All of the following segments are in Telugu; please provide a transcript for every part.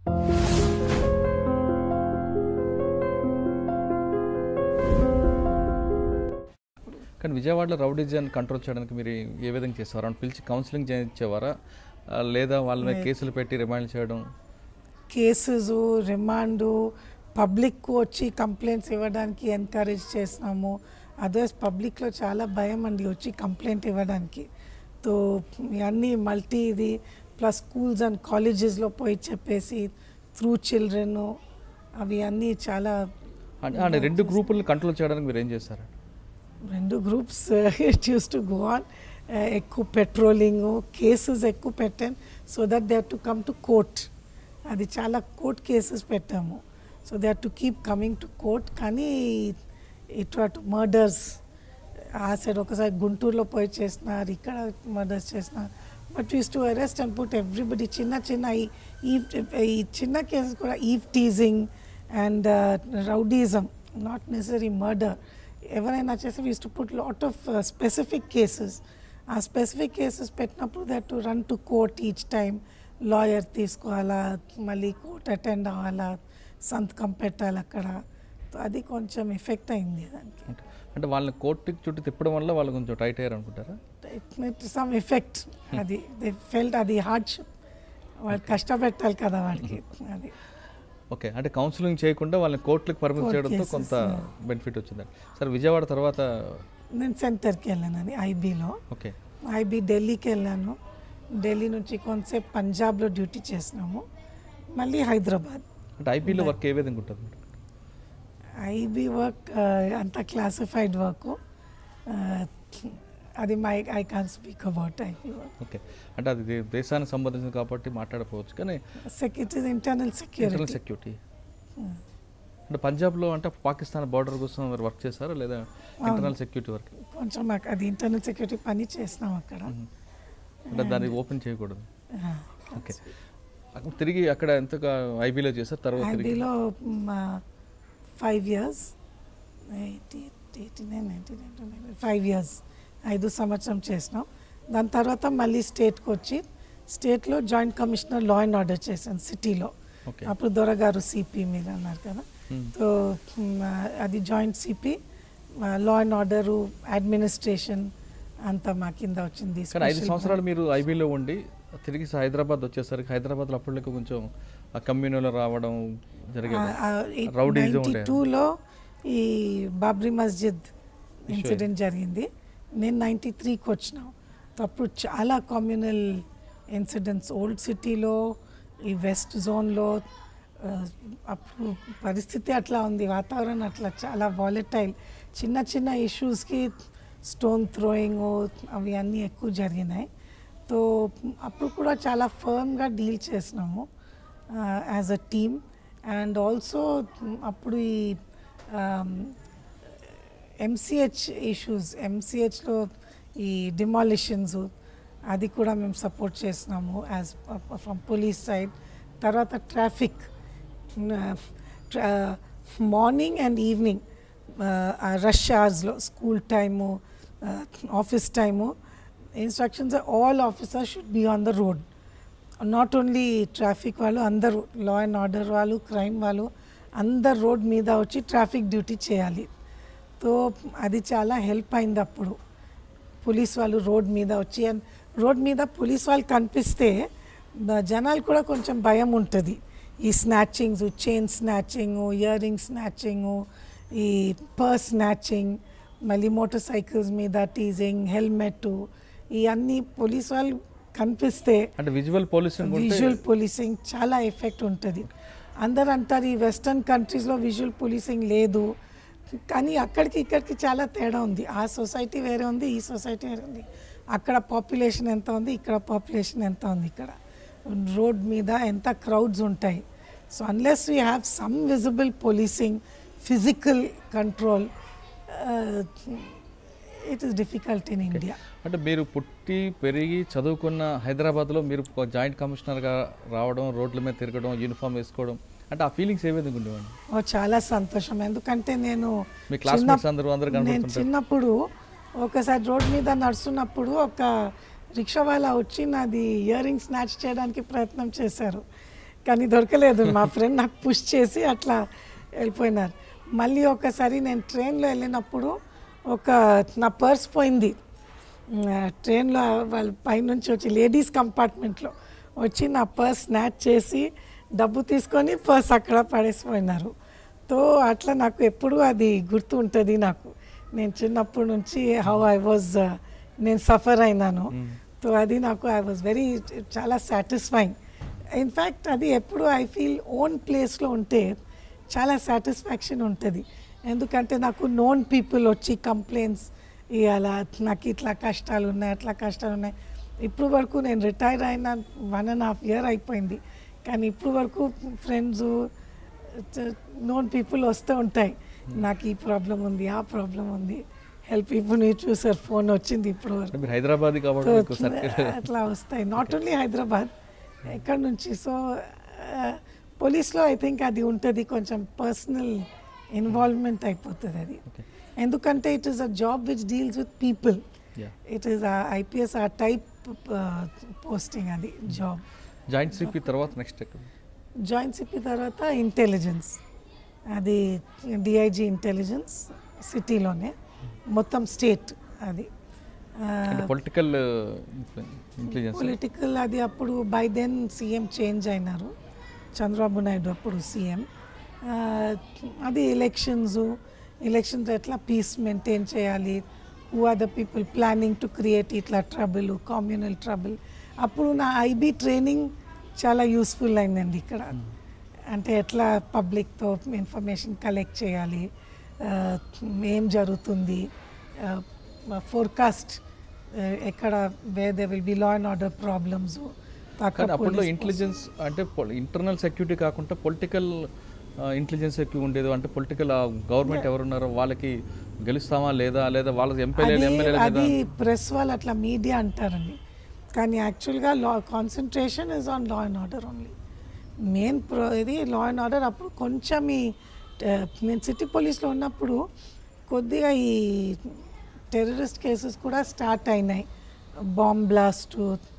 కానీ విజయవాడలో రౌడీజన్ కంట్రోల్ చేయడానికి మీరు ఏ విధంగా చేసేవారు అని పిలిచి కౌన్సిలింగ్ చేయించేవారా ఆ, లేదా వాళ్ళని కేసులు పెట్టి రిమాండ్ చేయడం కేసెస్ రిమాండ్ పబ్లిక్ వచ్చి కంప్లైంట్స్ ఇవ్వడానికి ఎంకరేజ్ చేసినాము అదర్వైజ్ పబ్లిక్లో చాలా భయం అండి వచ్చి కంప్లైంట్ ఇవ్వడానికి తో అన్నీ మల్టీ ఇది ప్లస్ స్కూల్స్ అండ్ కాలేజెస్లో పోయి చెప్పేసి త్రూ చిల్డ్రన్ అవి అన్నీ చాలా అంటే అంటే రెండు గ్రూపులను కంట్రోల్ చేయడానికి మీరు ఏం చేశారు రెండు groups it used to go on ఎక్కువ పెట్రోలింగ్ కేసెస్ ఎక్కువ పెట్టాను so that they to come to court అది చాలా కోర్ట్ కేసెస్ పెట్టాము so they to keep coming to court కానీ ఇట్లా టు మర్డర్స్ ఆ సైడ్ ఒకసారి గుంటూరులో పోయి చేసినారు ఇక్కడ మర్డర్స్ చేసినారు but used to arrest and put everybody చిన్న చిన్న ఈ ఈవ్ ఈ చిన్న కేసెస్ కూడా eve teasing and rowdyism not necessary murder ఎవరైనా చేస్తే was to put lot of specific cases ఆ స్పెసిఫిక్ కేసెస్ పెట్టినప్పుడు that to run to court each time lawyer తీసుకోవాలా మళ్ళీ కోర్ట్ అటెండ్ అవ్వాలా సంతకం పెట్టాలి అక్కడ So అది కొంచెం ఎఫెక్ట్ అయింది దానికి అంటే అంటే వాళ్ళని కోర్టుకి చుట్టూ తిప్పడం వల్ల వాళ్ళు కొంచెం టైట్ అయ్యారు అనుకుంటారా ఇట్ సమ్ ఎఫెక్ట్ అది దే ఫెల్ట్ అది హార్డ్షిప్ వాళ్ళు కష్టపెట్టాలి కదా వాడికి అది ఓకే అంటే కౌన్సిలింగ్ చేయకుండా వాళ్ళని కోర్టులకు పర్మిట్ Court చేయడంతో cases, కొంత బెనిఫిట్ వచ్చిందండి సార్ విజయవాడ తర్వాత నేను సెంటర్కి వెళ్ళానని ఐబీలో ఓకే ఐబీ ఢిల్లీకి వెళ్ళాను ఢిల్లీ నుంచి కొంతసేపు పంజాబ్లో డ్యూటీ చేసినాము మళ్ళీ హైదరాబాద్ అంటే ఐపీలో వర్క్ ఏ విధంగా ఉంటుంది మేడం ఐబీ వర్క్ అంతా క్లాసిఫైడ్ వర్క్ అది my I can speak about IB work okay అంటే అది దే- దేశానికి సంబంధించింది కాబట్టి మాట్లాడకపోవచ్చు కానీ security internal internal security security అంటే పంజాబ్లో అంటే పాకిస్తాన్ బార్డర్ కోసం మీరు వర్క్ చేస్తారా లేదా ఇంటర్నల్ సెక్యూరిటీ వర్క్ కొంచెం మాకు అది ఇంటర్నల్ సెక్యూరిటీ పని చేసినాం అక్కడ అంటే దాన్ని ఓపెన్ చేయకూడదు ఆ, ఓకే అక్కడ తిరిగి అక్కడ ఎంతగా ఐబీలో చేశారు తర్వాత తిరిగి ఐబీలో five years eighty eighty nine ninety nine five years ఐదు సంవత్సరం చేసినాం దాని తర్వాత మళ్ళీ స్టేట్కి వచ్చి స్టేట్లో joint commissioner law and order చేశాను సిటీలో ఓకే అప్పుడు దొరగారు సిపి మీరు అన్నారు కదా Hmm. సో మ్, అది joint CP law and order administration అంతా మా కింద వచ్చింది కానీ ఐదు Special సంవత్సరాలు మీరు ఐబీలో ఉండి తిరిగి హైదరాబాద్ వచ్చేసరికి హైదరాబాద్లో అప్పటికి కొంచెం ఆ కమ్యూనిలో రావడం జరిగేది రౌడీజం ఉండే టూలో ఈ బాబ్రీ మస్జిద్ ఇన్సిడెంట్ జరిగింది నేను నైంటీ త్రీకి వచ్చినాం అప్పుడు చాలా కమ్యూనల్ ఇన్సిడెంట్స్ ఓల్డ్ సిటీలో ఈ వెస్ట్ జోన్లో అప్పుడు పరిస్థితి అట్లా ఉంది వాతావరణం అట్లా చాలా వాలటైల్ చిన్న చిన్న ఇష్యూస్కి స్టోన్ థ్రోయింగ్ అవి అన్నీ ఎక్కువ జరిగినాయి సో అప్పుడు కూడా చాలా ఫర్మ్గా డీల్ చేసినాము as a team and also అప్పుడు ఈ ఎంసీహెచ్ ఇష్యూస్ ఎంసీహెచ్లో ఈ డిమాలిషన్స్ అది కూడా మేము సపోర్ట్ చేసినాము యాజ్ ఫ్రమ్ పోలీస్ సైడ్ తర్వాత traffic morning and evening rush అవర్స్లో school time office time instructions all officers should be on the road not only traffic వాళ్ళు అందరూ లా అండ్ ఆర్డర్ వాళ్ళు క్రైమ్ వాళ్ళు అందరు రోడ్ మీద వచ్చి ట్రాఫిక్ డ్యూటీ చేయాలి సో అది చాలా హెల్ప్ అయింది అప్పుడు పోలీస్ వాళ్ళు రోడ్ మీద వచ్చి అండ్ రోడ్ మీద పోలీస్ వాళ్ళు కనిపిస్తే ద- జనాలు కూడా కొంచెం భయం ఉంటుంది ఈ snatchings chain snatching ear ring snatching ఈ పర్స్ స్నాచింగ్ మళ్ళీ మోటార్ సైకిల్స్ మీద టీజింగ్ హెల్మెట్ ఇవన్నీ పోలీస్ వాళ్ళు కనిపిస్తే అంటే విజువల్ పోలీసింగ్ ఉంటే విజువల్ పోలీసింగ్ చాలా ఎఫెక్ట్ ఉంటుంది అందరు అంటారు ఈ వెస్టర్న్ కంట్రీస్లో విజువల్ పోలీసింగ్ లేదు కానీ అక్కడికి ఇక్కడికి చాలా తేడా ఉంది ఆ సొసైటీ వేరే ఉంది ఈ సొసైటీ వేరే ఉంది అక్కడ పాపులేషన్ ఎంత ఉంది ఇక్కడ పాపులేషన్ ఎంత ఉంది ఇక్కడ రోడ్ మీద ఎంత క్రౌడ్స్ ఉంటాయి so unless we have some visible policing physical control it is difficult in India అంటే మీరు పుట్టి పెరిగి చదువుకున్న హైదరాబాద్లో మీరు ఒక జాయింట్ కమిషనర్గా రావడం రోడ్ల మీద తిరగడం యూనిఫామ్ వేసుకోవడం అంటే ఆ ఫీలింగ్స్ ఏ విధంగా ఉండేవండి ఓ చాలా సంతోషం ఎందుకంటే నేను మీ classmates చిన్న- అందరూ అందరూ నేను కనబడుతుంటారు. చిన్నప్పుడు ఒకసారి రోడ్ మీద నడుస్తున్నప్పుడు ఒక రిక్షా వాళ్ళ వచ్చి నాది ఇయర్ రింగ్ స్నాచ్ చేయడానికి ప్రయత్నం చేశారు కానీ దొరకలేదు మా ఫ్రెండ్ నాకు పుష్ చేసి అట్లా వెళ్ళిపోయినారు మళ్ళీ ఒకసారి నేను ట్రైన్లో వెళ్ళినప్పుడు ఒక నా పర్స్ పోయింది ట్రైన్లో వాళ్ళ పైనుంచి వచ్చి లేడీస్ కంపార్ట్మెంట్లో వచ్చి నా పర్స్ స్నాచ్ చేసి డబ్బు తీసుకొని పర్స్ అక్కడ పడేసిపోయినారు తో అట్లా నాకు ఎప్పుడూ అది గుర్తు ఉంటుంది నాకు నేను చిన్నప్పటి నుంచి హౌ ఐ వాజ్ నేను సఫర్ అయినాను సో అది నాకు ఐ వాజ్ వెరీ చాలా సాటిస్ఫైయింగ్ ఇన్ఫ్యాక్ట్ అది ఎప్పుడు ఐ ఫీల్ ఓన్ ప్లేస్లో ఉంటే చాలా సాటిస్ఫాక్షన్ ఉంటుంది ఎందుకంటే నాకు నోన్ పీపుల్ వచ్చి కంప్లైంట్స్ ఇవాళ నాకు ఇట్లా కష్టాలు ఉన్నాయి అట్లా కష్టాలు ఉన్నాయి ఇప్పుడు వరకు నేను రిటైర్ అయిన వన్ అండ్ హాఫ్ ఇయర్ అయిపోయింది కానీ ఇప్పుడు వరకు ఫ్రెండ్స్ నోన్ పీపుల్ వస్తూ ఉంటాయి నాకు ఈ ప్రాబ్లం ఉంది ఆ ప్రాబ్లం ఉంది హెల్ప్ ఇప్పుడు మీరు చూసారు ఫోన్ వచ్చింది ఇప్పుడు వరకు అంటే మీరు హైదరాబాద్ కాబట్టి మీకు సర్కిల్ అట్లా వస్తాయి నాట్ ఓన్లీ హైదరాబాద్ ఎక్కడ నుంచి సో పోలీస్లో ఐ థింక్ అది ఉంటుంది కొంచెం పర్సనల్ ఇన్వాల్వ్మెంట్ అయిపోతుంది అది Okay. ఎందుకంటే it is a job which deals with people ya it is IPS ఆ టైప్ పోస్టింగ్ అది జాబ్ జాయింట్ సిపి తర్వాత నెక్స్ట్ ఎక్కడ జాయింట్ సిపి తర్వాత ఇంటెలిజెన్స్ అది డిఐజీ ఇంటెలిజెన్స్ సిటీలోనే మొత్తం స్టేట్ అది అంటే పొలిటికల్ ఇంటెలిజెన్స్ పొలిటికల్ అది అప్పుడు బై దెన్ సీఎం చేంజ్ అయినారు చంద్రబాబు నాయుడు అప్పుడు సీఎం అది ఎలక్షన్స్ ఎలక్షన్స్ ఎట్లా పీస్ మెయింటైన్ చేయాలి who are the people planning to create ఇట్లా ట్రబుల్ కమ్యూనల్ ట్రబుల్ అప్పుడు నా ఐబీ ట్రైనింగ్ చాలా యూస్ఫుల్ అయిందండి ఇక్కడ అంటే ఎట్లా పబ్లిక్తో ఇన్ఫర్మేషన్ కలెక్ట్ చేయాలి ఆ, ఏం జరుగుతుంది ఫోర్కాస్ట్ ఎక్కడ way they will be law and order problems కానీ అప్పట్లో ఇంటెలిజెన్స్ అంటే ఇంటర్నల్ సెక్యూరిటీ కాకుండా పొలిటికల్ ఇంటెలిజెన్స్ ఎక్కువ ఉండేది అంటే పొలిటికల్ గవర్నమెంట్ ఎవరున్నారో వాళ్ళకి గెలుస్తామా లేదా లేదా వాళ్ళ ఎంపీలు అది ఎమ్మెల్యేల మీద అది ప్రెస్ వాళ్ళు అట్లా మీడియా అంటారండి కానీ యాక్చువల్గా law concentration is on law and order only main ప్రో ఇది లా అండ్ ఆర్డర్ అప్పుడు కొంచెం ఈ ట- నేను సిటీ పోలీస్లో ఉన్నప్పుడు కొద్దిగా ఈ టెర్రరిస్ట్ కేసెస్ కూడా స్టార్ట్ అయినాయి bomb blast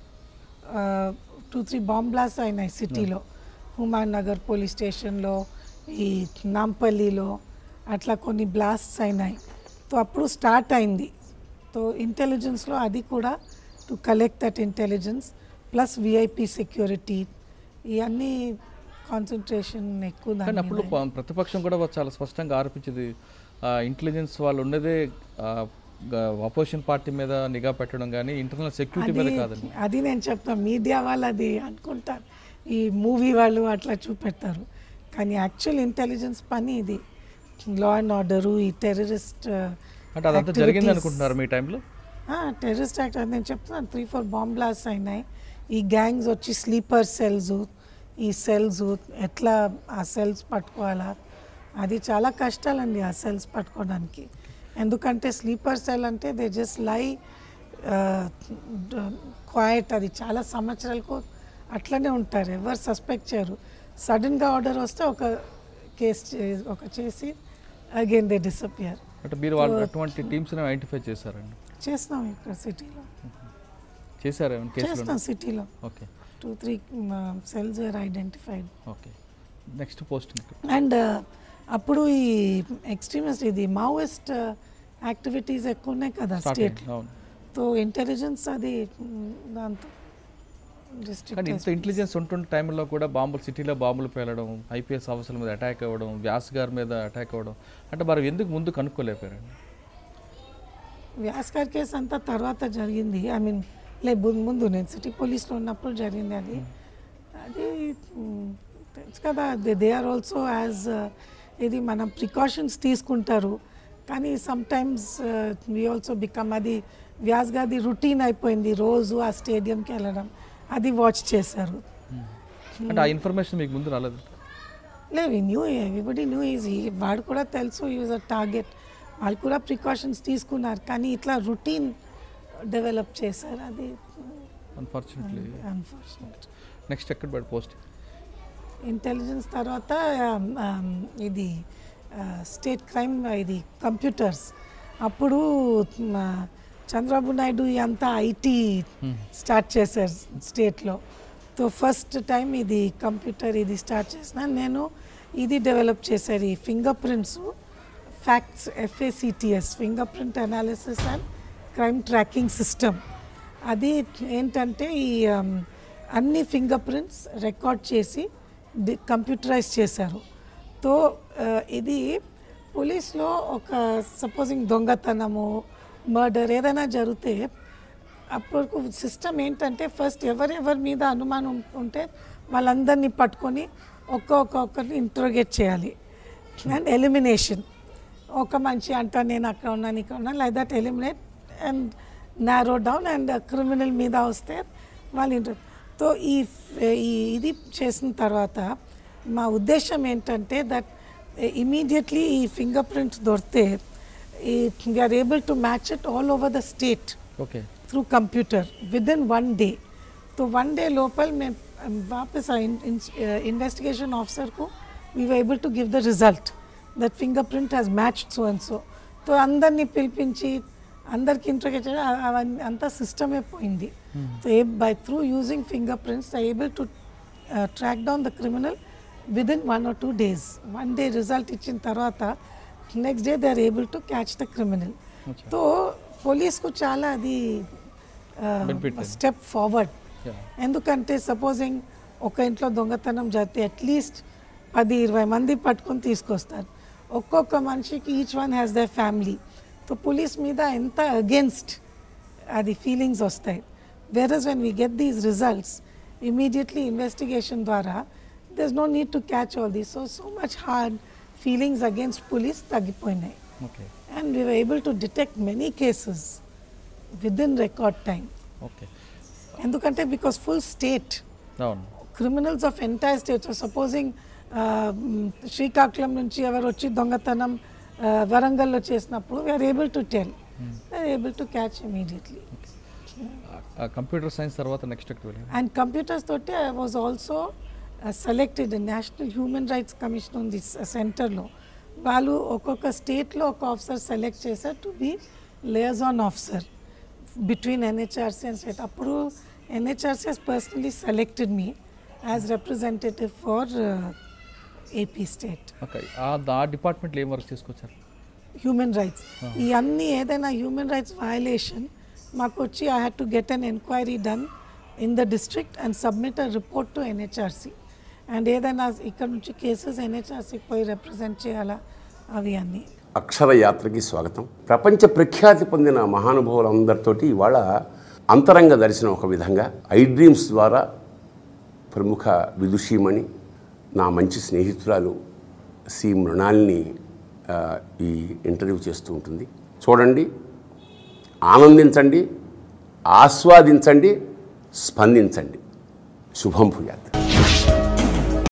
two three bomb blast అయినాయి సిటీలో హుమాన్ నగర్ పోలీస్ స్టేషన్లో ఈ నాంపల్లిలో అట్లా కొన్ని బ్లాస్ట్స్ అయినాయి సో అప్పుడు స్టార్ట్ అయింది సో ఇంటెలిజెన్స్లో అది కూడా to collect that intelligence plus VIP security ఇవన్నీ కాన్సన్ట్రేషన్ ఎక్కువ దాని కానీ అప్పుడు మీద. ప- ప్రతిపక్షం కూడా చాలా స్పష్టంగా ఆరోపించింది ఇంటెలిజెన్స్ వాళ్ళు ఉన్నదే అపోజిషన్ పార్టీ మీద నిఘా పెట్టడం కానీ ఇంటర్నల్ సెక్యూరిటీ మీద అది కాదండి అది నేను చెప్తాను మీడియా వాళ్ళు అది అనుకుంటారు ఈ మూవీ వాళ్ళు అట్లా చూపెడతారు కానీ యాక్చువల్ ఇంటెలిజెన్స్ పని ఇది లా అండ్ ఆర్డరు ఈ టెర్రరిస్ట్ అంటే అదంతా జరిగింది అనుకుంటున్నారు మీ టైంలో టెర్రరిస్ట్ యాక్ట్ అది నేను చెప్తున్నాను త్రీ ఫోర్ బాంబ్ బ్లాస్ట్ అయినాయి ఈ గ్యాంగ్స్ వచ్చి స్లీపర్ సెల్స్ ఈ సెల్స్ ఎట్లా ఆ సెల్స్ పట్టుకోవాలా అది చాలా కష్టాలండి ఆ సెల్స్ పట్టుకోవడానికి ఎందుకంటే స్లీపర్ సెల్ అంటే దే జస్ట్ లై క్వైట్ అది చాలా సంవత్సరాలకు అట్లనే ఉంటారు ఎవరు సస్పెక్ట్ చేయరు సడన్గా ఆర్డర్ వస్తే ఒక కేసు ఒక చేసి అగైన్ దే డిసపియర్ అంటే మీరు వాళ్ళు అటువంటి టీమ్స్ ఐడెంటిఫై చేశారండి చేస్తున్నాం ఇక్కడ సిటీలో చేశారా కేసులో చేస్తాం సిటీలో okay two three cells are identified okay next posting and అప్పుడు ఈ ఎక్స్ట్రీమిస్ట్ ఇది మావోయిస్ట్ యాక్టివిటీస్ ఎక్కువ ఉన్నాయి కదా స్టార్ట్ స్టేట్ అవును సో ఇంటెలిజెన్స్ అది మ్, దాంతో కానీ డిస్ట్రిక్ట్ ఇంత ఇంటెలిజెన్స్ ఉంటున్న టైంలో కూడా బాంబులు సిటీలో బాంబులు పేలడం ఐపీఎస్ ఆఫీసర్ల మీద అటాక్ అవ్వడం వ్యాస్ గారి మీద అటాక్ అవ్వడం అంటే మరి ఎందుకు ముందు కనుక్కోలేకపోయారండి వ్యాస్ గారి కేసు అంతా తర్వాత జరిగింది ఐ మీన్ లే ముందు ముందు నేను సిటీ పోలీస్లో ఉన్నప్పుడు జరిగింది అది అది మ్, తెలుసు కదా దే ఆర్ ఆల్సో యాజ్ ఇది మనం ప్రికాషన్స్ తీసుకుంటారు కానీ some times we also become అది వ్యాస్ గారి రొటీన్ అయిపోయింది రోజు ఆ స్టేడియంకి వెళ్ళడం అది వాచ్ చేశారు అంటే ఆ ఇన్ఫర్మేషన్ మీకు ముందు రాలేదు లేదు న్యూ ఎవ్రీబడి న్యూ ఈజీ వాడు కూడా తెలుసు యూజ్ అ టార్గెట్ వాళ్ళు కూడా ప్రికాషన్స్ తీసుకున్నారు కానీ ఇట్లా రొటీన్ డెవలప్ చేశారు అది అన్ఫార్చునేట్లీ అన్ఫార్చునేట్ నెక్స్ట్ ఎక్కడ పడి పోస్ట్ ఇంటెలిజెన్స్ తర్వాత um, um, ఇది స్టేట్ క్రైమ్ ఇది కంప్యూటర్స్ అప్పుడు మ, చంద్రబాబు నాయుడు అంతా ఐటీ స్టార్ట్ చేశారు స్టేట్లో సో ఫస్ట్ టైం ఇది కంప్యూటర్ ఇది స్టార్ట్ చేసిన నేను ఇది డెవలప్ చేశారు ఈ finger prints facts F A C T S finger print analysis and crime tracking system అది ఏంటంటే ఈ um, అన్ని ఫింగర్ ప్రింట్స్ రికార్డ్ చేసి డి కంప్యూటరైజ్ చేశారు తో ఆ, ఇది పోలీస్లో ఒక సపోజింగ్ దొంగతనము మర్డర్ ఏదైనా జరిగితే అప్పటికు సిస్టమ్ ఏంటంటే ఫస్ట్ ఎవరెవరి మీద అనుమానం ఉంటే వాళ్ళందరినీ పట్టుకొని ఒక్క ఒక్కొక్కరిని ఇంట్రోగేట్ చేయాలి అండ్ ఎలిమినేషన్ ఒక మనిషి అంటా నేను అక్కడ ఉన్నాను ఇక్కడ ఉన్నాను like that eliminate and narrow down and criminal మీద వస్తే వాళ్ళు ఇంటర్ సో ఈ ఈ ఇది చేసిన తర్వాత మా ఉద్దేశం ఏంటంటే దట్ ఇమీడియట్లీ ఈ ఫింగర్ ప్రింట్స్ దొరికితే ఈ we are able to match it all over the state okay through computer with in one day तो वन डे लोपल में um, वापस इन्वेस्टिगेशन ऑफिसर को we were able to give the result that finger print has matched so and so తో అందరినీ పిలిపించి అందరికి ఇంట్రోగేట్ అవన్నీ అంతా సిస్టమే పోయింది so a by through using finger prints I able to track down the criminal with in one or two days one day result ఇచ్చిన తర్వాత next day they are able to catch the criminal అచ్చా. సో పోలీస్కు చాలా అది Benefit ఉంది. Step forward Yeah. ఎందుకంటే సపోజింగ్ ఒక ఇంట్లో దొంగతనం జరిగితే అట్లీస్ట్ పది ఇరవై మంది పట్టుకొని తీసుకొస్తారు ఒక్కొక్క మనిషికి each one has the family so police మీద ఎంత అగేన్స్ట్ అది ఫీలింగ్స్ వస్తాయి versus when we get these results immediately investigation ద్వారా there no need to catch all these so so much hard feelings against police తగ్గిపోయినాయి okay and we were able to detect many cases within record time okay ఎందుకంటే బికాస్ ఫుల్ స్టేట్ అవును criminals of entire state supposing Srikakulam నుంచి ఎవరు వచ్చి దొంగతనం uh, వరంగల్లో చేసినప్పుడు we are able to tell we are able to catch immediately computer science తర్వాత నెక్స్ట్ వెళ్ళి అండ్ కంప్యూటర్స్ తోటి I was also selected national human rights commission ఉంది సెంటర్లో వాళ్ళు ఒక్కొక్క స్టేట్లో ఒక ఆఫీసర్ సెలెక్ట్ చేశారు to be liaison officer between NHRC and state అప్పుడు NHRC he's personally selected me as representative for AP state okay ఆ ఆ డిపార్ట్మెంట్లో ఏం వర్క్ తీసుకొచ్చారు హ్యూమన్ రైట్స్ ఈ అన్ని ఏదైనా హ్యూమన్ రైట్స్ వయలేషన్ మాకు వచ్చి I had to get an enquiry done in the district and submit a report to NHRC and ఏదైనా ఇక్కడ నుంచి కేసెస్ ఎన్హెచ్ఆర్సీకి పోయి రిప్రజెంట్ చేయాలా అవి అన్నీ అక్షర యాత్రకి స్వాగతం ప్రపంచ ప్రఖ్యాతి పొందిన మహానుభావులందరితోటి ఇవాళ అంతరంగ దర్శనం ఒక విధంగా ఐ డ్రీమ్స్ ద్వారా ప్రముఖ విదుషీమణి నా మంచి స్నేహితురాలు సి మృణాల్ని ఆ, ఈ ఇంటర్వ్యూ చేస్తూ ఉంటుంది చూడండి ఆనందించండి ఆస్వాదించండి స్పందించండి శుభం భూయాత్